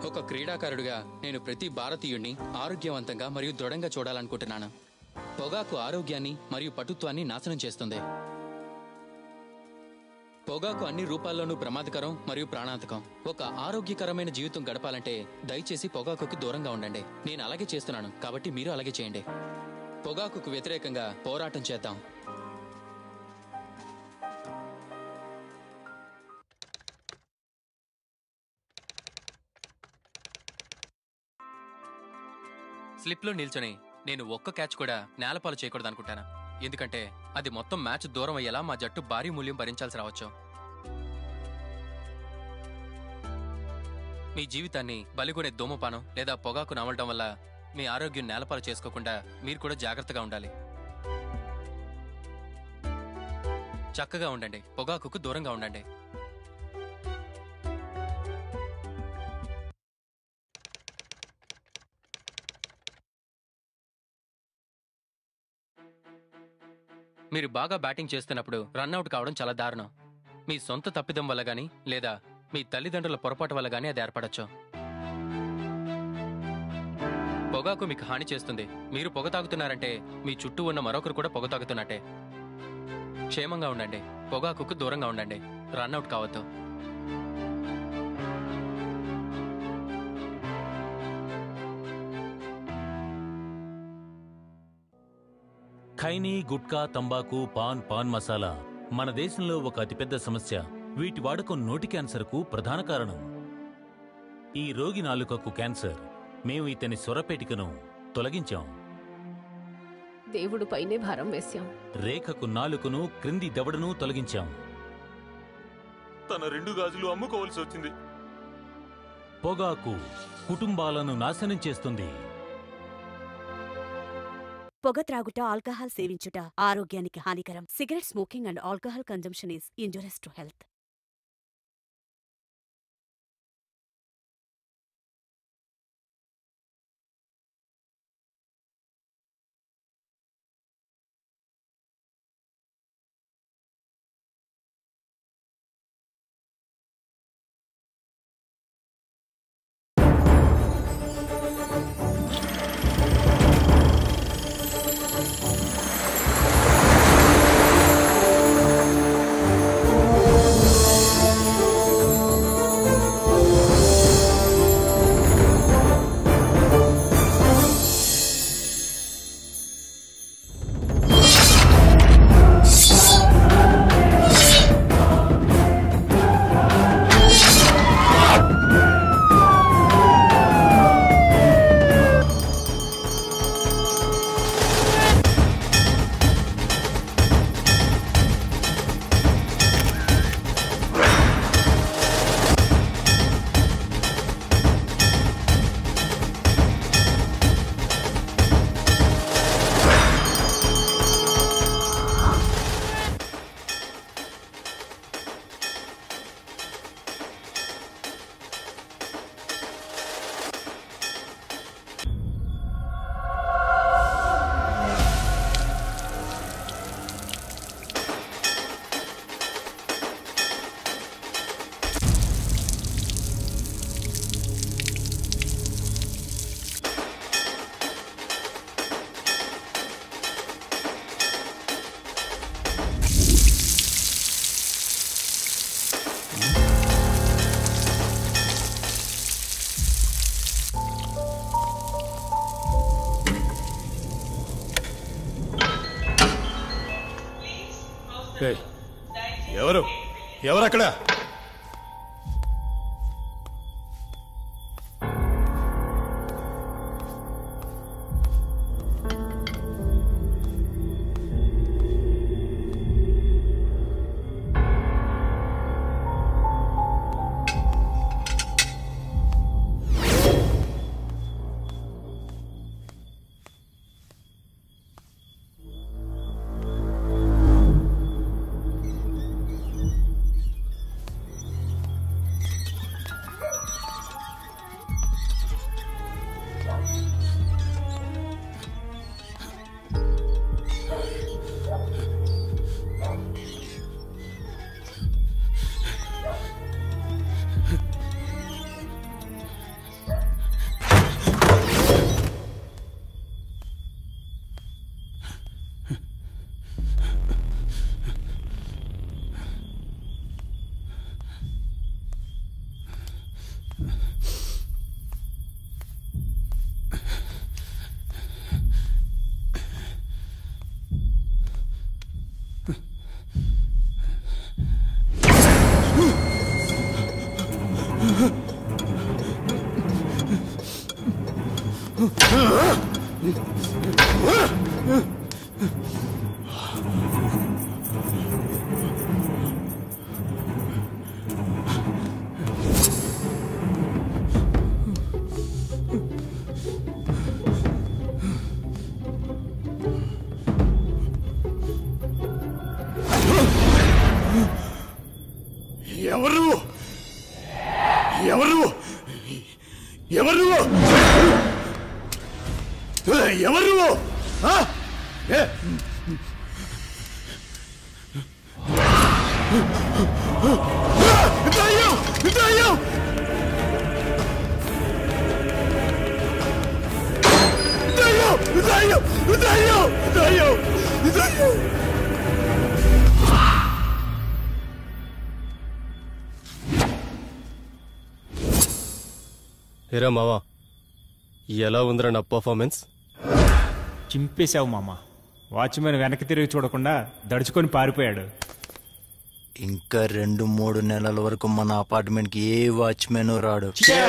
ఒక క్రీడాకారుడిగా నేను ప్రతి భారతీయుణ్ణి ఆరోగ్యవంతంగా మరియు దృఢంగా చూడాలనుకుంటున్నాను పొగాకు ఆరోగ్యాన్ని మరియు పటుత్వాన్ని నాశనం చేస్తుంది పొగాకు అన్ని రూపాల్లోనూ ప్రమాదకరం మరియు ప్రాణాంతకం ఒక ఆరోగ్యకరమైన జీవితం గడపాలంటే దయచేసి పొగాకుకి దూరంగా ఉండండి నేను అలాగే చేస్తున్నాను కాబట్టి మీరు అలాగే చేయండి పొగాకుకు వ్యతిరేకంగా పోరాటం చేద్దాం స్లిప్లో నిల్చొని నేను ఒక్క క్యాచ్ కూడా నేలపాలు చేయకూడదు అనుకుంటాను ఎందుకంటే అది మొత్తం మ్యాచ్ దూరం అయ్యేలా మా జట్టు భారీ మూల్యం భరించాల్సి రావచ్చు మీ జీవితాన్ని బలిగొనే ధూమపానం లేదా పొగాకు నమలడం వల్ల మీ ఆరోగ్యం నేలపాలు చేసుకోకుండా మీరు కూడా జాగ్రత్తగా ఉండాలి చక్కగా ఉండండి పొగాకుకు దూరంగా ఉండండి మీరు బాగా బ్యాటింగ్ చేస్తున్నప్పుడు రన్అట్ కావడం చాలా దారుణం మీ సొంత తప్పిదం వల్ల గానీ లేదా మీ తల్లిదండ్రుల పొరపాటు వల్ల గానీ అది ఏర్పడచ్చు పొగాకు మీకు హాని చేస్తుంది మీరు పొగ తాగుతున్నారంటే మీ చుట్టూ ఉన్న మరొకరు కూడా పొగ తాగుతున్నట్టే క్షేమంగా ఉండండి పొగాకుకు దూరంగా ఉండండి రన్అట్ కావద్దు ఖైనీ గుట్కా తంబాకు పాన్ పాన్ మసాలా మన దేశంలో ఒక అతిపెద్ద సమస్య వీటి వాడకం నోటి క్యాన్సర్కు ప్రధాన కారణం ఈ రోగి నాలుకకు క్యాన్సర్ మేము ఇతని స్వరపేటికను తొలగించాం దేవుడు పైనే భారం వేశాం రేఖకు నాలుకను క్రింది దవడను తొలగించాం తన రెండు గాజులు అమ్ముకోవాల్సి వచ్చింది పొగాకు కుటుంబాలను నాశనం చేస్తుంది పొగ త్రాగుట ఆల్కహాల్ సేవించుట ఆరోగ్యానికి హానికరం cigarette smoking and alcohol consumption is injurious to health ఏయ్, ఎవరు ఎవరక్కడ ఎవరు ఎవరు ఎవరు ఎవరు ఆ? ఏ? దయ్యం! దయ్యం! దయ్యం! దయ్యం! దయ్యం! దయ్యం! దయ్యం! ఏరా మావా ఎలా ఉందిరా నా పర్ఫార్మెన్స్ చింపేశావు మామ వాచ్మెన్ వెనక్కి తిరిగి చూడకుండా దడుచుకొని పారిపోయాడు ఇంకా రెండు మూడు నెలల వరకు మన అపార్ట్మెంట్ కి ఏ వాచ్మెన్ రాడు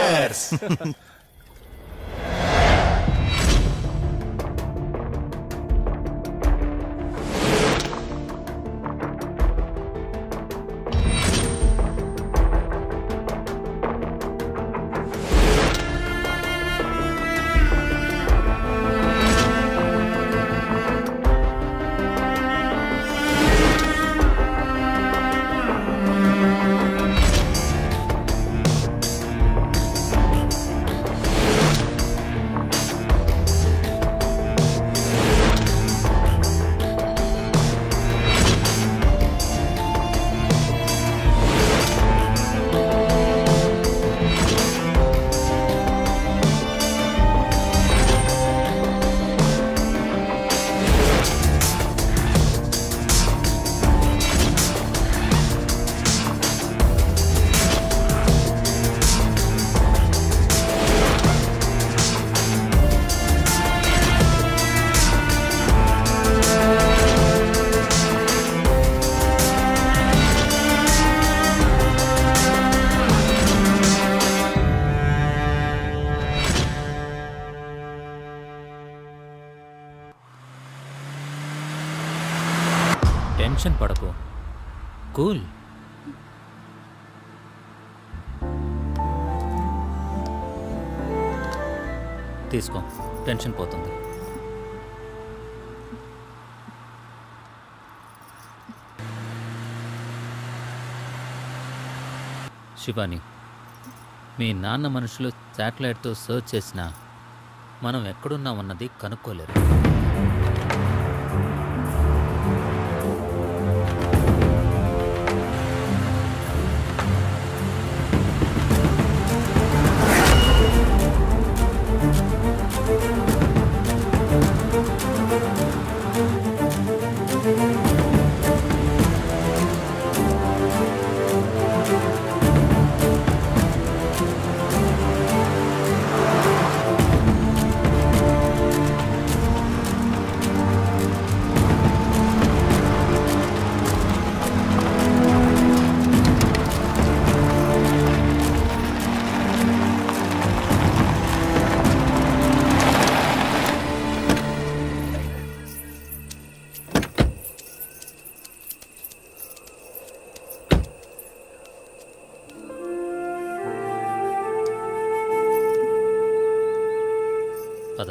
టెన్షన్ పడకు కూల్ తీసుకో టెన్షన్ పోతుంది శివాని మీ నాన్న మనుషులు శాటిలైట్తో సర్చ్ చేసినా మనం ఎక్కడున్నామన్నది కనుక్కోలేరు పద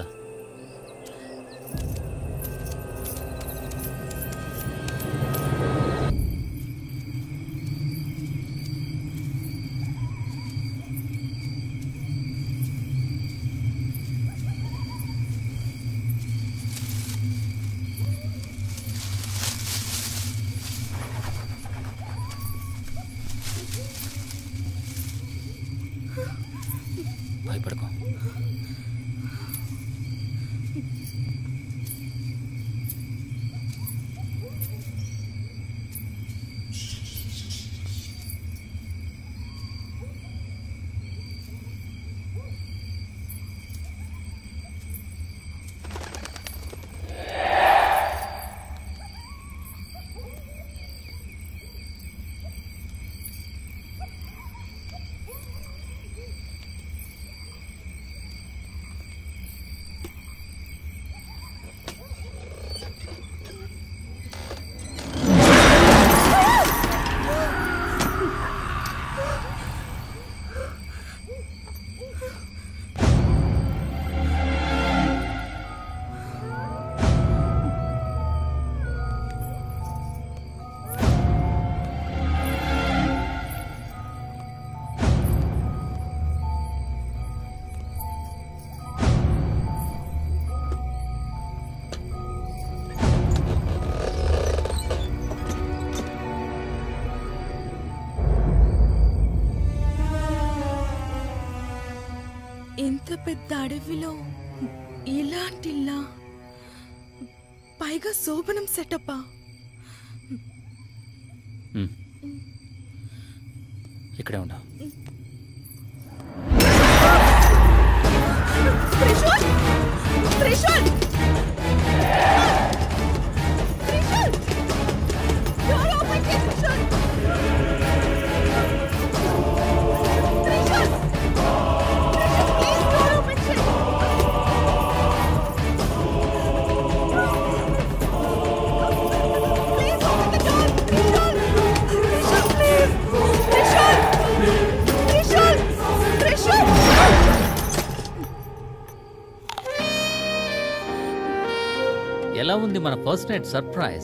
భయపడకు ఇంత పెద్ద అడవిలో ఇలాంటిల్లా పైగా శోభనం సెటప్పా ఇక్కడే ఉండా త్రిశూల్ త్రిశూల్ త్రిశూల్ డోర్ ఓపెన్ చేయి Trishul Trishul Trishul please door open చేయి please open the door Trishul Trishul please Trishul Trishul Trishul ఎలా ఉంది మన first night surprise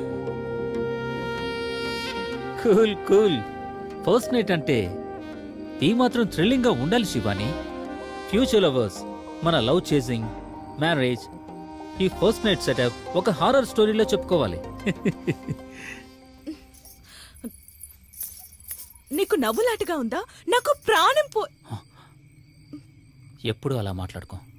cool cool first night అంటే ఈ మాత్రం థ్రిల్లింగ్గా ఉండాలి శివాని ఫ్యూచర్ లవర్స్ మన లవ్ చేసింగ్ మ్యారేజ్ ఈ ఫస్ట్ నైట్ సెటప్ ఒక హారర్ స్టోరీలో చెప్పుకోవాలి నీకు నవ్వులాటగా ఉందా నాకు ప్రాణం పో ఎప్పుడు అలా మాట్లాడుకో